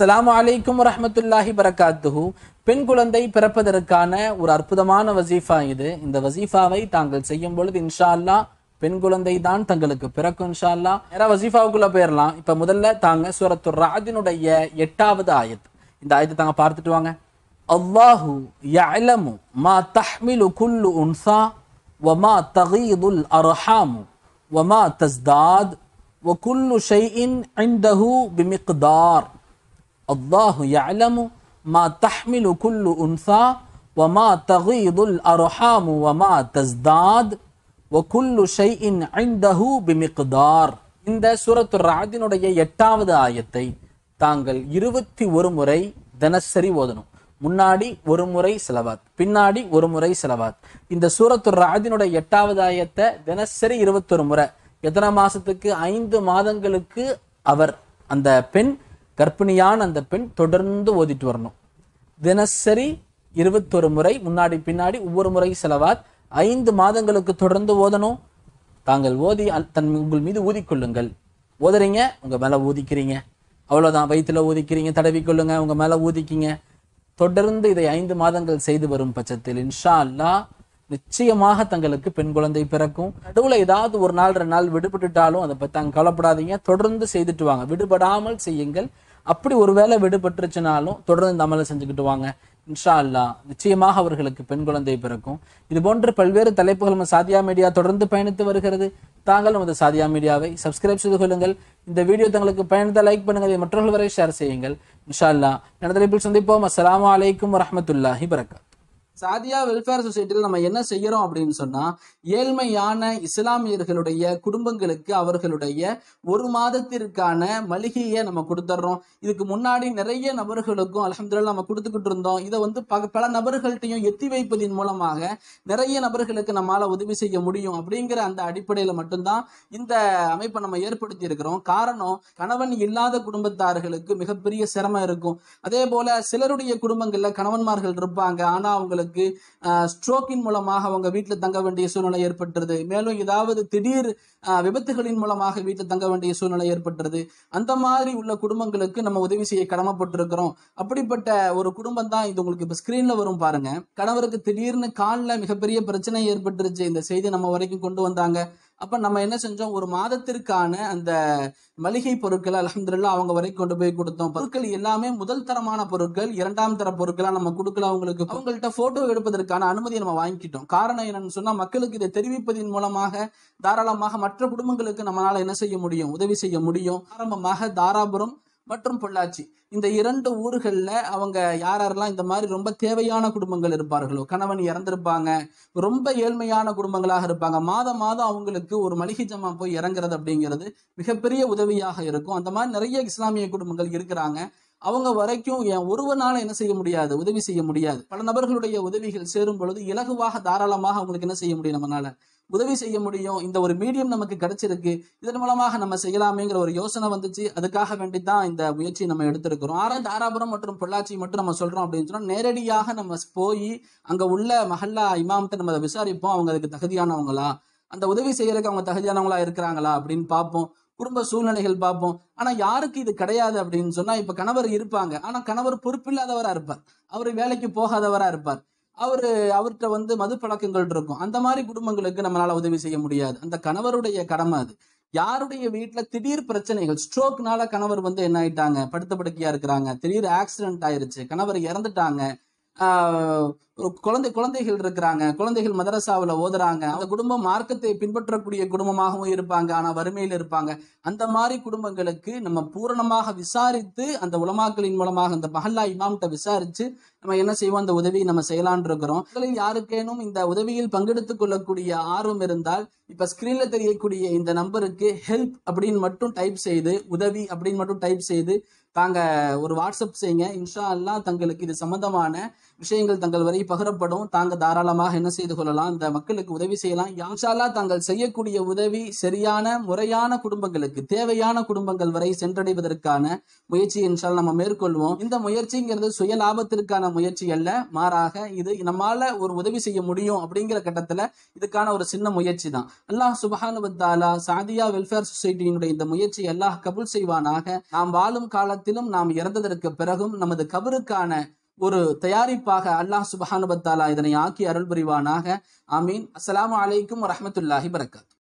அஸ்ஸலாமு அலைக்கும் வரஹ்மத்துல்லாஹி பரக்காத்துஹு பெண் குழந்தை பிறப்பதற்கான ஒரு அற்புதமான வசீஃபா இது இந்த வசீஃபாவை தாங்கள் செய்யும் பொழுது இன்ஷா அல்லாஹ் பெண் குழந்தை தான் தங்களுக்கு பிறக்கும் இன்ஷா அல்லாஹ் நேரா வசீஃபாவுக்குள்ள போயிடலாம் இப்ப முதல்ல தாங்க சூரத்து ராதினுடைய எட்டாவது ஆயத் இந்த ஆயத்தை தாங்க பார்த்துட்டு வாங்க அல்லாஹு யஅலமு மா தஹ்மிலு குல்லு உன்சா வமா தகீதுல் அர்ஹாமு வமா தஸ்தாத் وكل شيء عنده بمقدار الله يعلم ما تحمل كل أنثى وما تغيض الأرحام وما تزداد وكل شيء عنده بمقدار இந்த சூரத்து ராதினுடைய எட்டாவது ஆயத்தை தாங்கள் இருபத்தி ஒரு முறை தினசரி ஓதணும் முன்னாடி ஒரு முறை செலவாத் பின்னாடி ஒரு முறை செலவாத் இந்த சூரத்து ராதினுடைய எட்டாவது ஆயத்தை தினசரி இருபத்தொரு முறை எத்தனை மாசத்துக்கு ஐந்து மாதங்களுக்கு அவர் அந்த பெண் கர்ப்பிணியான அந்த பெண் தொடர்ந்து ஓதிட்டு வரணும் தினசரி இருபத்தொரு முறை முன்னாடி பின்னாடி ஒவ்வொரு முறை செலவாத் ஐந்து மாதங்களுக்கு தொடர்ந்து ஓதணும் தாங்கள் ஓதி அ- தன் உங்கள் மீது ஊதிக்கொள்ளுங்கள் ஓதுறீங்க உங்க மேல ஊதிக்கிறீங்க அவ்வளவுதான் வயிற்றுல ஊதிக்கிறீங்க தடவிக்கொள்ளுங்க உங்க மேல ஊதிக்கிங்க தொடர்ந்து இதை ஐந்து மாதங்கள் செய்து வரும் பட்சத்தில் இன்ஷா அல்லாஹ் நிச்சயமாக தங்களுக்கு பெண் குழந்தை பிறக்கும் நடுவுல ஏதாவது ஒரு நாள் ரெண்டு நாள் விடுபட்டுட்டாலும் அதை பத்தி தாங்க கவலைப்படாதீங்க தொடர்ந்து செய்துட்டு வாங்க விடுபடாமல் செய்யுங்கள் அப்படி ஒருவேளை விடுபட்டுருச்சுனாலும் தொடர்ந்து இந்த அமலை செஞ்சுக்கிட்டு வாங்க இன்ஷா அல்லாஹ் நிச்சயமாக அவர்களுக்கு பெண் குழந்தை பிறக்கும் இது போன்ற பல்வேறு தலைப்புகள் நம்ம சாதியா மீடியா தொடர்ந்து பயணித்து வருகிறது தாங்கள் நமது சாதியா மீடியாவை சப்ஸ்கிரைப் செய்து கொள்ளுங்கள் இந்த வீடியோ தங்களுக்கு பயணித்த லைக் பண்ணுங்க இதை மற்றவர்கள் வரை ஷேர் செய்யுங்கள் இன்ஷா அல்லாஹ் நடந்த தலைப்பில் சந்திப்போம் அஸ்ஸலாமு அலைக்கும் வரஹ்மத்துல்லாஹி வரகாத் சாதியா வெல்ஃபேர் சொசைட்டியில் நம்ம என்ன செய்யறோம் அப்படின்னு சொன்னா ஏழ்மையான இஸ்லாமியர்களுடைய குடும்பங்களுக்கு அவர்களுடைய ஒரு மாதத்திற்கான மளிகையை நம்ம கொடுத்துட்றோம் இதுக்கு முன்னாடி நிறைய நபர்களுக்கும் அல்ஹம்துலில்லாஹ் நம்ம கொடுத்துக்கிட்டு இருந்தோம் இதை வந்து பல பல நபர்கள்ட்டையும் எத்தி வைப்பதின் மூலமாக நிறைய நபர்களுக்கு நம்மால உதவி செய்ய முடியும் அப்படிங்கிற அந்த அடிப்படையில மட்டும்தான் இந்த அமைப்பை நம்ம ஏற்படுத்தி இருக்கிறோம் காரணம் கணவன் இல்லாத குடும்பத்தார்களுக்கு மிகப்பெரிய சிரமம் இருக்கும் அதே போல சிலருடைய குடும்பங்கள்ல கணவன்மார்கள் இருப்பாங்க ஆனா அவங்களுக்கு ஸ்ட்ரோக்கின் மூலமாக அவங்க வீட்டுல தங்க வேண்டிய சூழ்நிலை ஏற்பட்டுருது மேலும் ஏதாவது திடீர் ஆஹ், விபத்துகளின் மூலமாக வீட்டுல தங்க வேண்டிய சூழ்நிலை ஏற்பட்டுருது அந்த மாதிரி உள்ள குடும்பங்களுக்கு நம்ம உதவி செய்ய கடமைப்பட்டிருக்கிறோம் அப்படிப்பட்ட ஒரு குடும்பம் தான் இது உங்களுக்கு இப்ப ஸ்கிரீன்ல வரும் பாருங்க கணவருக்கு திடீர்னு காலில் மிகப்பெரிய பிரச்சனை ஏற்பட்டுருச்சு இந்த செய்தி நம்ம வரைக்கும் கொண்டு வந்தாங்க அப்ப நம்ம என்ன செஞ்சோம் ஒரு மாதத்திற்கான அந்த மளிகை பொருட்களை அல்ஹம்துலில்லாஹ் அவங்க வரைக்கும் கொண்டு போய் கொடுத்தோம் பொருட்கள் எல்லாமே முதல் தரமான பொருட்கள் இரண்டாம் தர பொருட்களா நம்ம கொடுக்கல அவங்களுக்கு அவங்கள்ட்ட போட்டோ எடுப்பதற்கான அனுமதியை நம்ம வாங்கிக்கிட்டோம் காரணம் என்னன்னு சொன்னா மக்களுக்கு இதை தெரிவிப்பதின் மூலமாக தாராளமாக மற்ற குடும்பங்களுக்கு நம்மளால என்ன செய்ய முடியும் உதவி செய்ய முடியும் ஆரம்பமாக தாராபுரம் மற்றும் பொள்ளாச்சி இந்த இரண்டு ஊர்கள்ல அவங்க யார் யாரெல்லாம் இந்த மாதிரி ரொம்ப தேவையான குடும்பங்கள் இருப்பார்களோ கணவன் இறந்திருப்பாங்க ரொம்ப ஏழ்மையான குடும்பங்களாக இருப்பாங்க மாதம் மாதம் அவங்களுக்கு ஒரு மளிகை ஜாமான் போய் இறங்குறது அப்படிங்கிறது மிகப்பெரிய உதவியாக இருக்கும் அந்த மாதிரி நிறைய இஸ்லாமிய குடும்பங்கள் இருக்கிறாங்க அவங்க வரைக்கும் என் ஒருவனால என்ன செய்ய முடியாது உதவி செய்ய முடியாது பல நபர்களுடைய உதவிகள் சேரும் பொழுது இலகுவாக தாராளமாக அவங்களுக்கு என்ன செய்ய முடியும் நம்மளால உதவி செய்ய முடியும் இந்த ஒரு மீடியம் நமக்கு கிடைச்சிருக்கு இதன் மூலமாக நம்ம செய்யலாமேங்கிற ஒரு யோசனை வந்துச்சு அதுக்காக வேண்டி தான் இந்த முயற்சியை நம்ம எடுத்திருக்கிறோம் ஆரா தாராபுரம் மற்றும் பொள்ளாச்சி மட்டும் நம்ம சொல்றோம் அப்படின்னு சொன்னா நேரடியாக நம்ம போய் அங்க உள்ள மஹல்லா இமாமத்தை நம்ம அதை விசாரிப்போம் அவங்க அதுக்கு தகுதியானவங்களா அந்த உதவி செய்யறதுக்கு அவங்க தகுதியானவங்களா இருக்கிறாங்களா அப்படின்னு பார்ப்போம் குடும்ப சூழ்நிலைகள் பார்ப்போம் ஆனா யாருக்கு இது கிடையாது அப்படின்னு சொன்னா இப்ப கணவர் இருப்பாங்க ஆனா கணவர் பொறுப்பில்லாதவரா இருப்பார் அவர் வேலைக்கு போகாதவரா இருப்பார் அவரு அவர்கிட்ட வந்து மது பழக்கங்கள் இருக்கும் அந்த மாதிரி குடும்பங்களுக்கு நம்மளால உதவி செய்ய முடியாது அந்த கணவருடைய கடமை அது யாருடைய வீட்டுல திடீர் பிரச்சனைகள் ஸ்ட்ரோக்னால கணவர் வந்து என்ன ஆயிட்டாங்க படுத்த படுக்கையா இருக்கிறாங்க திடீர் ஆக்சிடென்ட் ஆயிருச்சு கணவர் இறந்துட்டாங்க ஆஹ் ஒரு குழந்தை குழந்தைகள் இருக்கிறாங்க குழந்தைகள் மதரசாவுல ஓதுறாங்க அந்த குடும்பம் மார்க்கத்தை பின்பற்றக்கூடிய குடும்பமாகவும் இருப்பாங்க ஆனா வறுமையில் இருப்பாங்க அந்த மாதிரி குடும்பங்களுக்கு நம்ம பூரணமாக விசாரித்து அந்த உலமாக்களின் மூலமாக அந்த மஹல்லா இமாம்கிட்ட விசாரிச்சு நம்ம என்ன செய்வோம் அந்த உதவியை நம்ம செய்யலான் இருக்கிறோம் உங்களில் யாருக்கேனும் இந்த உதவியில் பங்கெடுத்துக் கொள்ளக்கூடிய ஆர்வம் இருந்தால் இப்ப ஸ்கிரீன்ல தெரியக்கூடிய இந்த நம்பருக்கு ஹெல்ப் அப்படின்னு மட்டும் டைப் செய்து உதவி அப்படின்னு மட்டும் டைப் செய்து தாங்க ஒரு வாட்ஸ்அப் செய்யுங்க இன்ஷா அல்லாஹ் தங்களுக்கு இது சம்பந்தமான விஷயங்கள் தங்கள் வரை பகிரப்படும் தாங்க தாராளமாக என்ன செய்து கொள்ளலாம் இந்த மக்களுக்கு உதவி செய்யலாம் இன்ஷா அல்லாஹ் தாங்கள் செய்யக்கூடிய உதவி சரியான முறையான குடும்பங்களுக்கு தேவையான குடும்பங்கள் வரை சென்றடைவதற்கான முயற்சி இன்ஷா நம்ம மேற்கொள்வோம் இந்த முயற்சிங்கிறது சுய லாபத்திற்கான முயற்சி அல்ல மாறாக இது நம்மால ஒரு உதவி செய்ய முடியும் அப்படிங்கிற கட்டத்துல இதுக்கான ஒரு சின்ன முயற்சி தான் அல்லாஹ் சுபஹானு வத்தாலா சாதியா வெல்ஃபேர் சொசைட்டியினுடைய இந்த முயற்சி அல்லாஹ் கபூல் செய்வானாக நாம் வாழும் காலத்தில் காலத்திலும் நாம் இறந்ததற்கு பிறகும் நமது கபருக்கான ஒரு தயாரிப்பாக அல்லாஹ் சுபஹானுபத்தாலா இதனை ஆக்கி அருள் புரிவானாக ஆமீன் அஸ்ஸலாமு அலைக்கும் வரஹ்மத்துல்லாஹி வரகாத்